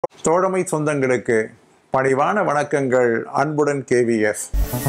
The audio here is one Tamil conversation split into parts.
தோழமை சொந்தங்களுக்கு பணிவான வணக்கங்கள் அன்புடன் கேவிஎஸ்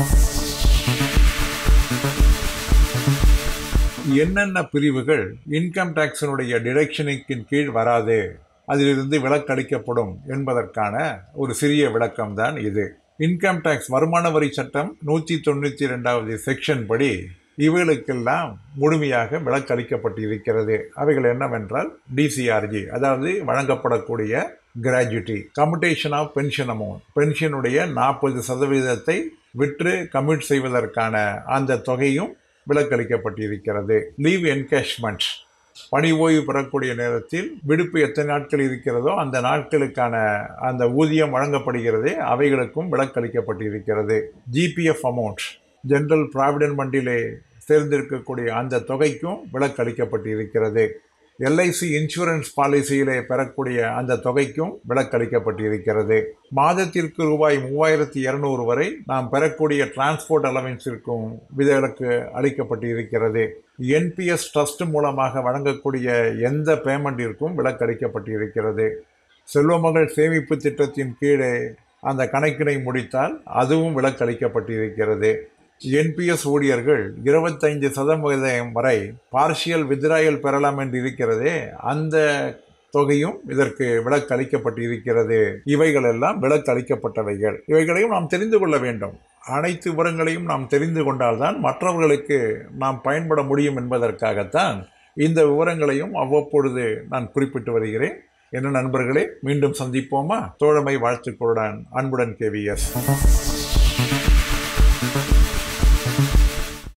என்னென்ன பிரிவுகள் இன்கம் டேக்ஸினுடைய டிடக்ஷனுக்கின் கீழ் வராது அதிலிருந்து விலக்களிக்கப்படும் என்பதற்கான ஒரு சிறிய விளக்கம்தான் இது இன்கம் டேக்ஸ் வருமான வரி சட்டம் நூற்றி தொண்ணூற்றி ரெண்டாவது செக்ஷன் படி இவைகளுக்கெல்லாம் முழுமையாக விலக்களிக்கப்பட்டிருக்கிறது அவைகள் என்னவென்றால் டிசிஆர்ஜி அதாவது வழங்கப்படக்கூடிய gratuity commutation of pension amount பென்ஷனுடைய நாற்பது சதவீதத்தை விற்று கம்யூட் செய்வதற்கான அந்த தொகையும் விலக்களிக்கப்பட்டிருக்கிறது லீவ் என்கேஷ்மெண்ட் பணி ஓய்வு பெறக்கூடிய நேரத்தில் விடுப்பு எத்தனை நாட்கள் இருக்கிறதோ அந்த நாட்களுக்கான அந்த ஊதியம் வழங்கப்படுகிறது அவைகளுக்கும் விலக்களிக்கப்பட்டிருக்கிறது ஜிபிஎஃப் அமௌண்ட் ஜென்ரல் ப்ராவிடன்ட் ஃபண்டிலே சேர்ந்திருக்கக்கூடிய அந்த தொகைக்கும் விலக்களிக்கப்பட்டிருக்கிறது எல்ஐசி இன்சூரன்ஸ் பாலிசியிலே பெறக்கூடிய அந்த தொகைக்கும் விலக்களிக்கப்பட்டிருக்கிறது மாதத்திற்கு ரூபாய் மூவாயிரத்தி இருநூறு வரை நாம் பெறக்கூடிய டிரான்ஸ்போர்ட் அலவன்ஸிற்கும் விதிவிலக்கு அளிக்கப்பட்டிருக்கிறது என்பிஎஸ் ட்ரஸ்ட் மூலமாக வழங்கக்கூடிய எந்த பேமெண்ட்டிற்கும் விலக்களிக்கப்பட்டிருக்கிறது செல்வமகள் சேமிப்பு திட்டத்தின் கீழே அந்த கணக்கினை முடித்தால் அதுவும் விலக்களிக்கப்பட்டிருக்கிறது என்பிஎஸ் ஊழியர்கள் இருபத்தைந்து சதவீதம் வரை பார்ஷியல் வித்ராயல் பெறலாம் என்று இருக்கிறதே அந்த தொகையும் இதற்கு விலக்கு அளிக்கப்பட்டு இருக்கிறது இவைகள் எல்லாம் விலக்கு அளிக்கப்பட்டவைகள் இவைகளையும் நாம் தெரிந்து கொள்ள வேண்டும் அனைத்து விவரங்களையும் நாம் தெரிந்து கொண்டால்தான் மற்றவர்களுக்கு நாம் பயன்பட முடியும் என்பதற்காகத்தான் இந்த விவரங்களையும் அவ்வப்பொழுது நான் குறிப்பிட்டு வருகிறேன் என்ன நண்பர்களே மீண்டும் சந்திப்போமா தோழமை வாழ்த்துக்களுடன் அன்புடன் கேவிஎஸ்